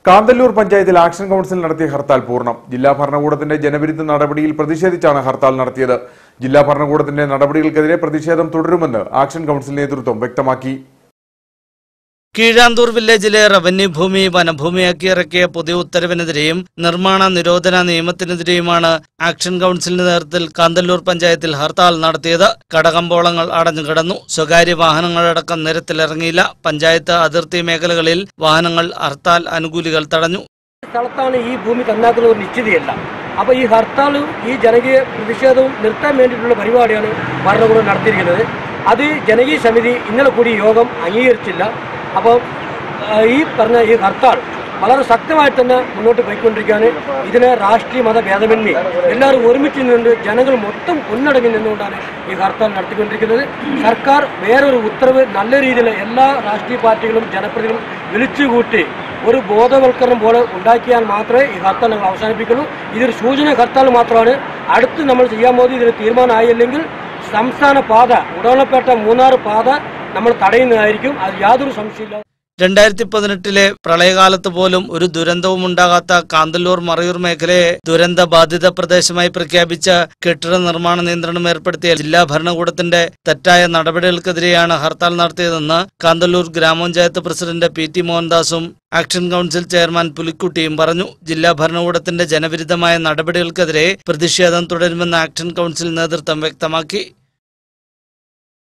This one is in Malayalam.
കാന്തല്ലൂർ പഞ്ചായത്തിൽ ആക്ഷൻ കൗൺസിൽ നടത്തിയ ഹർത്താൽ പൂർണ്ണം ജില്ലാ ഭരണകൂടത്തിന്റെ ജനവിരുദ്ധ നടപടിയിൽ പ്രതിഷേധിച്ചാണ് ഹർത്താൽ നടത്തിയത് ജില്ലാ ഭരണകൂടത്തിന്റെ നടപടികൾക്കെതിരെ പ്രതിഷേധം തുടരുമെന്ന് ആക്ഷൻ കൗൺസിൽ നേതൃത്വം വ്യക്തമാക്കി കീഴാന്തൂർ വില്ലേജിലെ റവന്യൂ ഭൂമി വനഭൂമിയാക്കി ഇറക്കിയ പുതിയ ഉത്തരവിനെതിരെയും നിർമ്മാണ നിരോധന നിയമത്തിനെതിരെയുമാണ് ആക്ഷൻ കൗൺസിലിന്റെ നേതൃത്വത്തിൽ കാന്തല്ലൂർ പഞ്ചായത്തിൽ ഹർത്താൽ നടത്തിയത് കടകമ്പോളങ്ങൾ അടഞ്ഞുകിടന്നു സ്വകാര്യ വാഹനങ്ങളടക്കം നിരത്തിലിറങ്ങിയില്ല പഞ്ചായത്ത് അതിർത്തി മേഖലകളിൽ വാഹനങ്ങൾ ഹർത്താൽ അനുകൂലികൾ തടഞ്ഞു സ്ഥലത്താണ് ഈ ഭൂമി തന്നാക്കുന്ന ഒരു നിശ്ചിതയല്ല അപ്പോൾ ഈ ഹർത്താലും ഈ ജനകീയ പ്രതിഷേധവും നിർത്താൻ വേണ്ടിയിട്ടുള്ള പരിപാടിയാണ് ഭരണകൂടം നടത്തിയിരിക്കുന്നത് അത് ജനകീയ സമിതി ഇന്നലെ കൂടി യോഗം അംഗീകരിച്ചില്ല അപ്പോൾ ആ, ഈ പറഞ്ഞ ഈ ഹർത്താൽ വളരെ ശക്തമായി തന്നെ മുന്നോട്ട് പോയിക്കൊണ്ടിരിക്കുകയാണ് ഇതിന് രാഷ്ട്രീയ മത ഭേദമന്യേ എല്ലാവരും ഒരുമിച്ച് നിന്നുകൊണ്ട് ജനങ്ങൾ മൊത്തം ഒന്നടങ്ങി നിന്നുകൊണ്ടാണ് ഈ ഹർത്താൽ നടത്തിക്കൊണ്ടിരിക്കുന്നത് സർക്കാർ വേറൊരു ഉത്തരവ് നല്ല രീതിയിൽ എല്ലാ രാഷ്ട്രീയ പാർട്ടികളും ജനപ്രതിനിധികളും വിളിച്ചുകൂട്ടി ഒരു ബോധവൽക്കരണം പോലെ ഉണ്ടാക്കിയാൽ മാത്രമേ ഈ ഹർത്താൽ ഞങ്ങൾ അവസാനിപ്പിക്കുള്ളൂ ഇതൊരു സൂചന ഹർത്താൽ മാത്രമാണ് അടുത്ത് നമ്മൾ ചെയ്യാൻ പോകുന്നത് ഇതിന് തീരുമാനമായില്ലെങ്കിൽ സംസ്ഥാന പാത ഉടവളപ്പേട്ട മൂന്നാർ പാത നമ്മൾ തടയുന്നതായിരിക്കും അത് യാതൊരു സംശയമില്ല രണ്ടായിരത്തി പതിനെട്ടിലെ പ്രളയകാലത്ത് പോലും ഒരു ദുരന്തവും ഉണ്ടാകാത്ത കാന്തല്ലൂർ മറയൂർ മേഖലയെ ദുരന്ത ബാധിത പ്രദേശമായി പ്രഖ്യാപിച്ച കെട്ടിട നിർമ്മാണ നിയന്ത്രണം ഏർപ്പെടുത്തിയ ജില്ലാ ഭരണകൂടത്തിന്റെ തെറ്റായ നടപടികൾക്കെതിരെയാണ് ഹർത്താൽ നടത്തിയതെന്ന് കാന്തല്ലൂർ ഗ്രാമപഞ്ചായത്ത് പ്രസിഡന്റ് പി ടി മോഹൻദാസും ആക്ഷൻ കൗൺസിൽ ചെയർമാൻ പുലിക്കുട്ടിയും പറഞ്ഞു ജില്ലാ ഭരണകൂടത്തിന്റെ ജനവിരുദ്ധമായ നടപടികൾക്കെതിരെ പ്രതിഷേധം തുടരുമെന്ന് ആക്ഷൻ കൗൺസിൽ നേതൃത്വം വ്യക്തമാക്കി